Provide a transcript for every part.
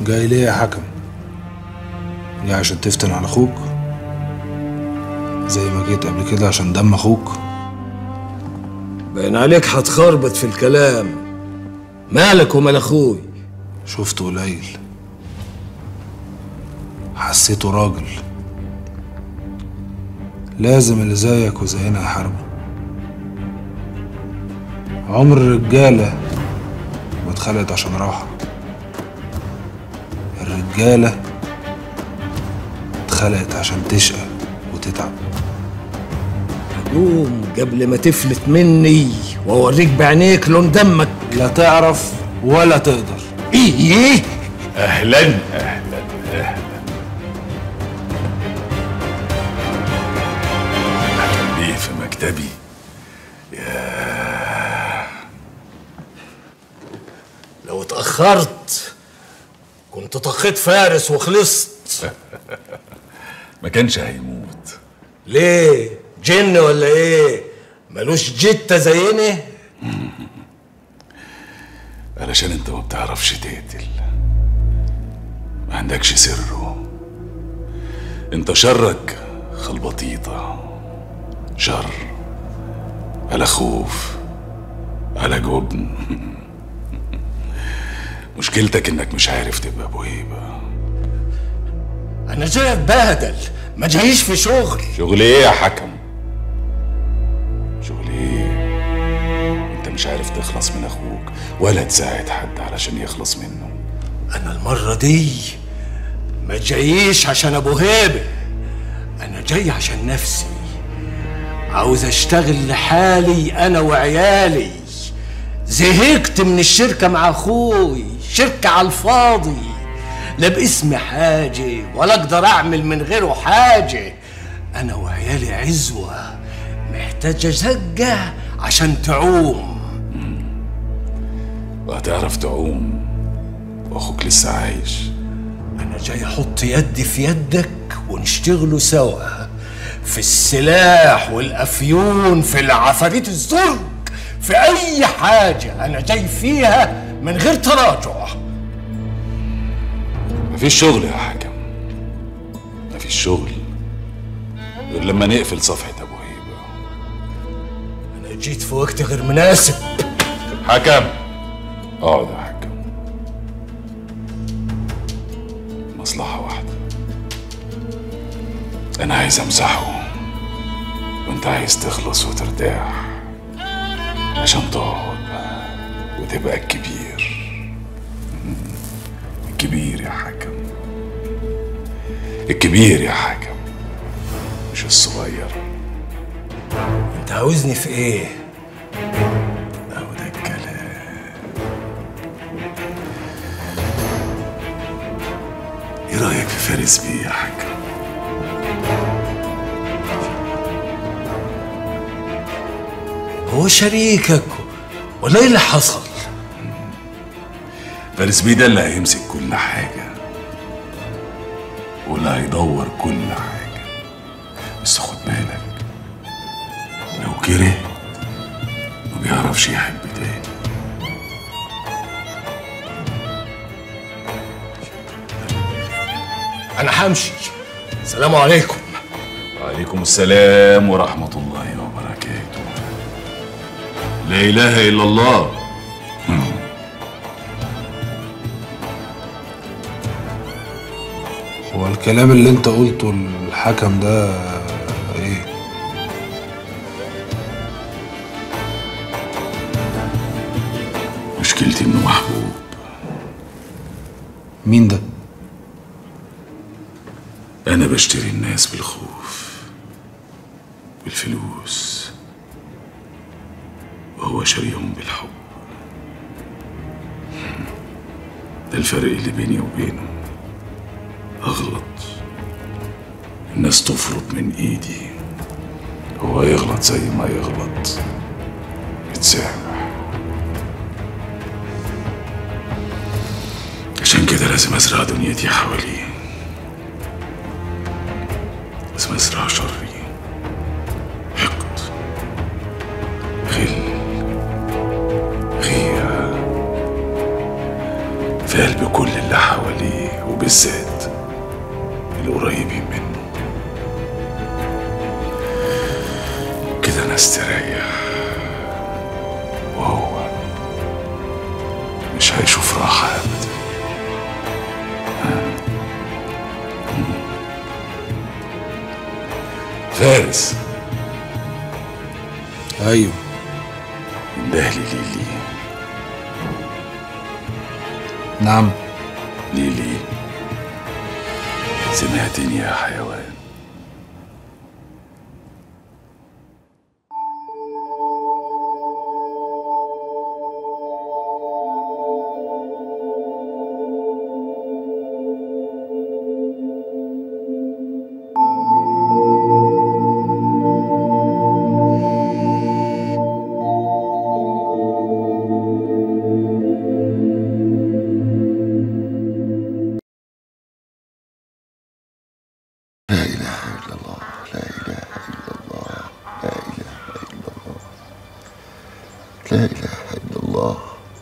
جاي ليه يا حكم جاي عشان تفتن على اخوك زي ما جيت قبل كده عشان دم اخوك باين عليك هتخربط في الكلام مالك ومال اخوي شفته قليل حسيته راجل لازم اللي زيك وزينا يحاربوا عمر الرجالة ما اتخلقت عشان راحة الرجالة اتخلقت عشان تشقى وتتعب قوم قبل ما تفلت مني واوريك بعينيك لون دمك لا تعرف ولا تقدر ايه ايه اهلا اهلا اهلا اهلا بيه في مكتبي لو اتأخرت كنت طخيت فارس وخلصت ما كانش هيموت ليه جن ولا ايه ملوش جتة زينا علشان انت ما بتعرفش تقتل ما عندكش سره انت شرك خلبطيطة شر على خوف على جبن مشكلتك انك مش عارف تبقى ابو هيبه انا جاي اتبهدل ما جايش في شغل شغل ايه يا حكم شغل ايه انت مش عارف تخلص من اخوك ولا تساعد حد علشان يخلص منه انا المرة دي ما جايش عشان ابو هيبة انا جاي عشان نفسي عاوز اشتغل لحالي انا وعيالي زهقت من الشركة مع اخوي شركة على الفاضي لا باسم حاجة ولا اقدر اعمل من غيره حاجة انا وعيالي عزوة محتاجة زقة عشان تعوم وهتعرف تعوم واخوك لسه عايش أنا جاي أحط يدي في يدك ونشتغلوا سوا في السلاح والأفيون في العفاريت الزرق في أي حاجة أنا جاي فيها من غير تراجع مفيش شغل يا حكم مفيش شغل غير لما نقفل صفحة ابو هيبة أنا جيت في وقت غير مناسب حكم اقعد يا حكم مصلحة واحدة أنا عايز أمسحه وأنت عايز تخلص وترتاح عشان تقعد بقى وتبقى الكبير الكبير يا حكم الكبير يا حكم مش الصغير أنت عاوزني في إيه؟ أهو ده الكلام إيه رأيك في فارس بيه يا حكم؟ هو شريكك ولا إيه اللي حصل؟ فارس بيه ده اللي هيمسك كل حاجة واللي هيدور كل حاجة بس خد بالك لو كره ما بيعرفش يحب تاني أنا همشي السلام عليكم وعليكم السلام ورحمة الله وبركاته لا إله إلا الله هو الكلام اللي انت قلته الحكم ده ايه مشكلتي إنه محبوب مين ده أنا بشتري الناس بالخوف بالفلوس وهو شاريهم بالحب ده الفرق اللي بيني وبينه أغلط الناس تفرط من إيدي هو يغلط زي ما يغلط يتسامح عشان كده لازم أزرع دنيتي حواليه لازم أزرع شري حقد غل غيرة في قلب كل اللي حواليه وبالذات القريبين منه كده انا استريح وهو مش هيشوف راحة ابدا فارس ايوه انده لي ليلي نعم ليلي سمعتني يا حيوان لا إله إلا الله لا إله إلا الله لا إله إلا الله لا إله إلا الله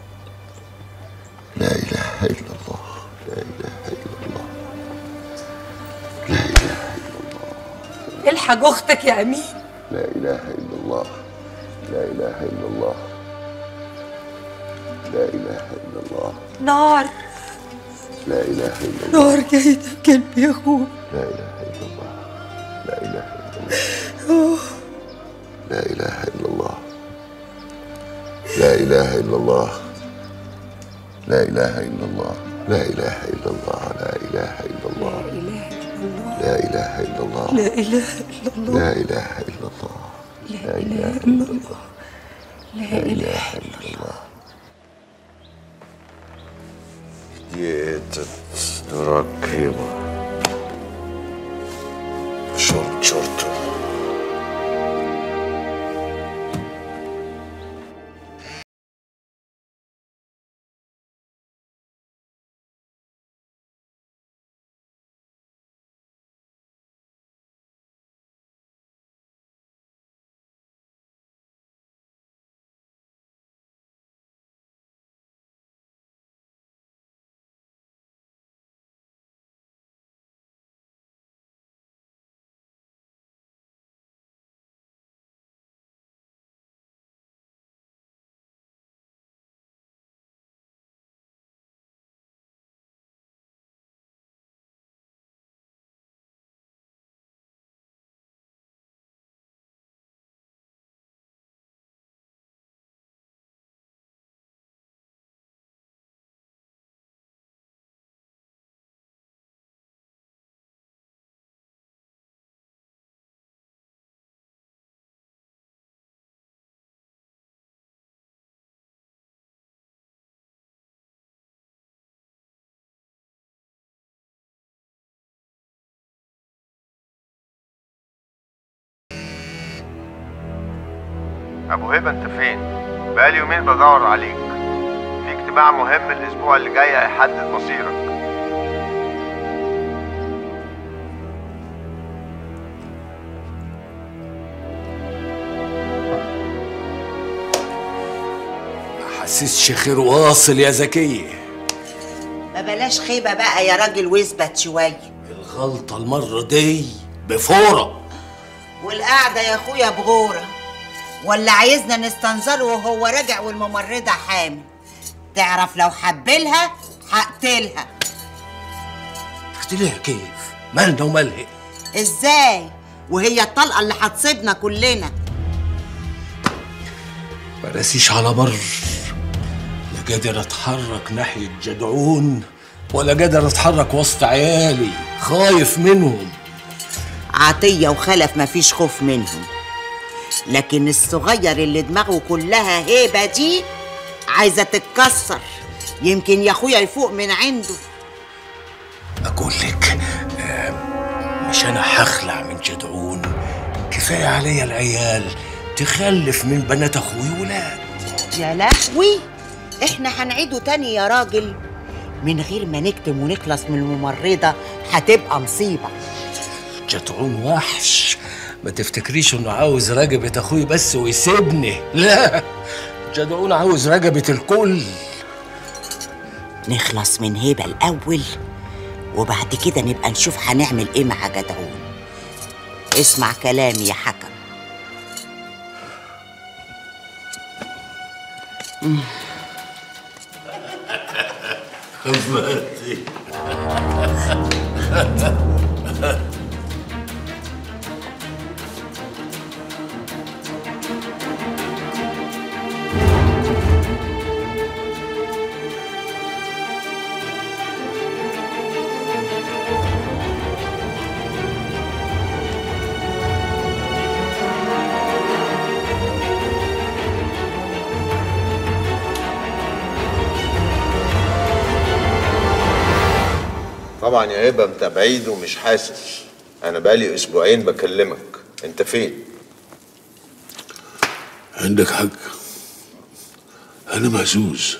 لا إله إلا الله لا إله إلا الله لا إله الحق اختك يا امين لا إله إلا الله لا إله إلا الله لا إله إلا الله نار لا إله إلا الله نار جاية في قلبي يا اخوي لا إله إلا الله لا إله إلا الله لا إله إلا الله لا إله إلا الله لا إله إلا الله لا إله إلا الله لا إله إلا الله لا إله إلا الله لا اله الا الله لا إله إلا الله لا اله الا الله لا اله الا الله Dietet Rakima Short short ابو هبه انت فين بقالي يومين بدور عليك في اجتماع مهم الاسبوع اللي جاي هيحدد مصيرك ما حسسش خير واصل يا زكية ما بلاش خيبة بقى يا راجل واثبت شوية الغلطة المرة دي بفورة والقعدة يا اخويا بغورة ولا عايزنا نستنظره وهو راجع والممرضة حامل تعرف لو حبلها هقتلها قلت كيف مالنا ومالها ازاي وهي الطلقة اللي هتصيبنا كلنا ما ناسيش على مر لا قادر اتحرك ناحية جدعون ولا قادر اتحرك وسط عيالي خايف منهم عطية وخلف مفيش خوف منهم لكن الصغير اللي دماغه كلها هيبة دي عايزة تتكسر يمكن يا اخويا يفوق من عنده اقول لك آم، مش انا هخلع من جدعون كفايه عليا العيال تخلف من بنات اخوي ولاد يا لهوي احنا هنعيده تاني يا راجل من غير ما نكتم ونخلص من الممرضة هتبقى مصيبة جدعون وحش ما تفتكريش انه عاوز رقبة اخوي بس ويسيبني لا جدعون عاوز رقبة الكل نخلص من هبة الأول وبعد كده نبقى نشوف هنعمل ايه مع جدعون اسمع كلامي يا حكم طبعا يا هبه انت بعيد ومش حاسس انا بقالي اسبوعين بكلمك انت فين عندك حق انا مهزوز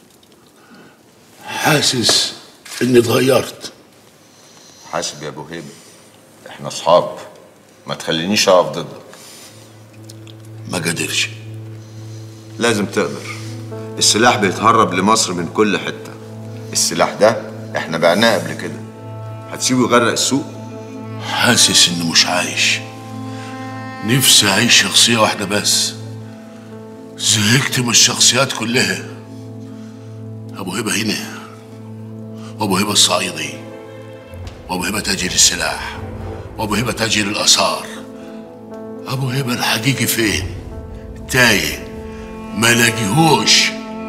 حاسس اني اتغيرت حاسب يا ابو هيبه احنا اصحاب ما تخلينيش اقف ضدك ما قدرش لازم تقدر السلاح بيتهرب لمصر من كل حته السلاح ده احنا بعناه قبل كده هتسيبه يغرق السوق حاسس اني مش عايش نفسي اعيش شخصية واحدة بس زهقت من الشخصيات كلها ابو هبة هنا وابو هبة الصعيدي وابو هبة تاجر السلاح وابو هبة تاجر الاثار ابو هبة الحقيقي فين تايه ما لاقيهوش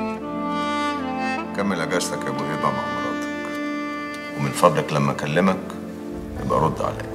كمل اجازتك يا ابو هبه مع مراتك ومن فضلك لما اكلمك يبقى رد عليا